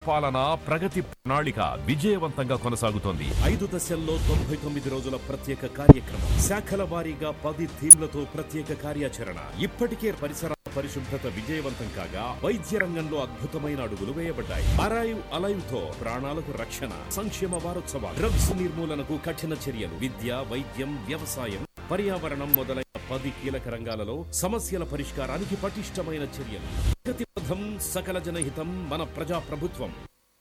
సుపరిపాలన ప్రగతి ప్రణాళిక విజయవంతంగా కొనసాగుతోంది ఐదు దశల్లో తొంభై తొమ్మిది రోజుల ప్రత్యేక కార్యక్రమం శాఖల వారీగా పది థీమ్లతో ప్రత్యేక కార్యాచరణ ఇప్పటికే పరిసరాల పరిశుభ్రత విజయవంతం కాగా వైద్య రంగంలో అద్భుతమైన అడుగులు వేయబడ్డాయి అరైవ్ అలైవ్ తో ప్రాణాలకు రక్షణ సంక్షేమ వారోత్సవాలు డ్రగ్స్ నిర్మూలనకు కఠిన చర్యలు విద్య వైద్యం వ్యవసాయం పర్యావరణం మొదలైన పది కీలక రంగాలలో సమస్యల పరిష్కారానికి పటిష్టమైన చర్యలు ప్రగతి పథం సకల జనహితం మన ప్రజా ప్రభుత్వం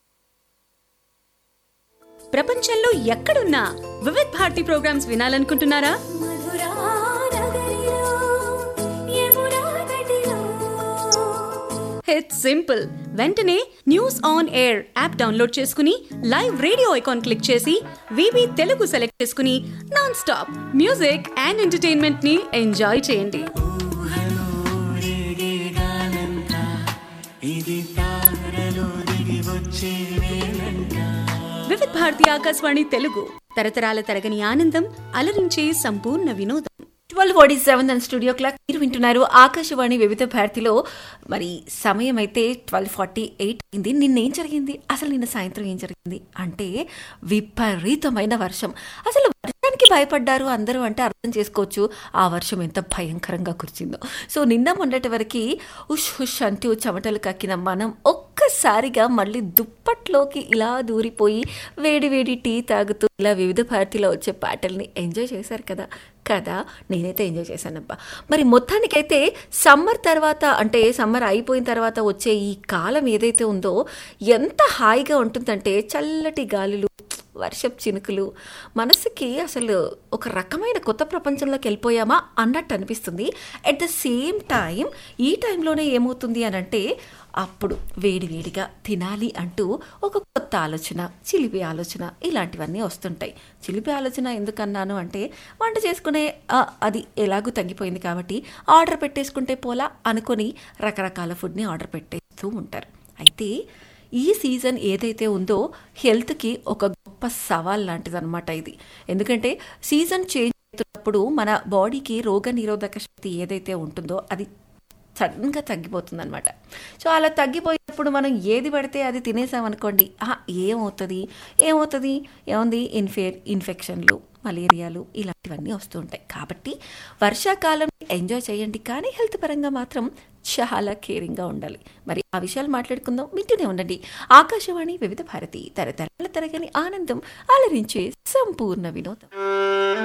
ప్రపంచంలో ఎక్కడున్నా వివిధ్ భారతి ప్రోగ్రామ్స్ వినాలనుకుంటున్నారా మధురా నగరిలో యమునా నదిలో ఇట్స్ సింపుల్ వెంటనే news on air app download చేసుకుని లైవ్ రేడియో ఐకాన్ క్లిక్ చేసి వివి తెలుగు సెలెక్ట్ చేసుకుని non stop music and entertainment ని ఎంజాయ్ చేయండి వివిధ్ భారతి ఆకాశవాణి తెలుగు తరతరాల తరగని ఆనందం అలరించే సంపూర్ణ వినోదం twelve forty seven and studio clock మీరు వింటున్నారు ఆకాశవాణి వివిధ భారతిలో మరి సమయం అయితే ట్వెల్వ్ ఫార్టీ ఎయిట్ అయింది నిన్న ఏం జరిగింది అసలు నిన్న సాయంత్రం ఏం జరిగింది అంటే విపరీతమైన వర్షం అసలు వర్షానికి భయపడ్డారు అందరూ అంటే అర్థం చేసుకోవచ్చు ఆ వర్షం ఎంత భయంకరంగా కురిచిందో సో నిన్న మొన్నటి వరకు ఉష్ హుష్ అంటూ చెమటలు కక్కిన మనం ఒక్కసారిగా మళ్ళీ దుప్పట్లోకి ఇలా దూరిపోయి వేడి వేడి టీ తాగుతూ ఇలా వివిధ భారతిలో వచ్చే పాటల్ని ఎంజాయ్ చేశారు కదా కదా నేనైతే ఎంజాయ్ చేశానబ్బా మరి మొత్తానికైతే సమ్మర్ తర్వాత అంటే సమ్మర్ అయిపోయిన తర్వాత వచ్చే ఈ కాలం ఏదైతే ఉందో ఎంత హాయిగా ఉంటుందంటే చల్లటి గాలులు వర్షపు చినుకులు మనసుకి అసలు ఒక రకమైన కొత్త ప్రపంచంలోకి వెళ్ళిపోయామా అన్నట్టు అనిపిస్తుంది అట్ ద సేమ్ టైం ఈ టైంలోనే ఏమవుతుంది అని అంటే అప్పుడు వేడివేడిగా తినాలి అంటూ ఒక కొత్త ఆలోచన చిలిపి ఆలోచన ఇలాంటివన్నీ వస్తుంటాయి చిలిపి ఆలోచన ఎందుకన్నాను అంటే వంట చేసుకునే ఆ, అది ఎలాగూ తగ్గిపోయింది కాబట్టి ఆర్డర్ పెట్టేసుకుంటే పోలా అనుకొని రకరకాల ఫుడ్ని ఆర్డర్ పెట్టేస్తూ ఉంటారు అయితే ఈ సీజన్ ఏదైతే ఉందో హెల్త్కి ఒక గొప్ప సవాల్ లాంటిది అనమాట ఇది ఎందుకంటే సీజన్ చేంజ్ అవుతున్నప్పుడు మన బాడీకి రోగ నిరోధక శక్తి ఏదైతే ఉంటుందో అది సడన్గా తగ్గిపోతుంది అనమాట సో అలా తగ్గిపోయినప్పుడు మనం ఏది పడితే అది తినేసామనుకోండి ఆ, ఏమవుతుంది ఏమవుతుంది ఏముంది ఇన్ఫే ఇన్ఫెక్షన్లు మలేరియాలు ఇలాంటివన్నీ వస్తూ ఉంటాయి కాబట్టి వర్షాకాలం ఎంజాయ్ చేయండి కానీ హెల్త్ పరంగా మాత్రం చాలా కేరింగ్గా ఉండాలి మరి ఆ విషయాలు మాట్లాడుకుందాం వింటూనే ఉండండి ఆకాశవాణి వివిధ భారతి తరతరాల తరగని ఆనందం అలరించే సంపూర్ణ వినోదం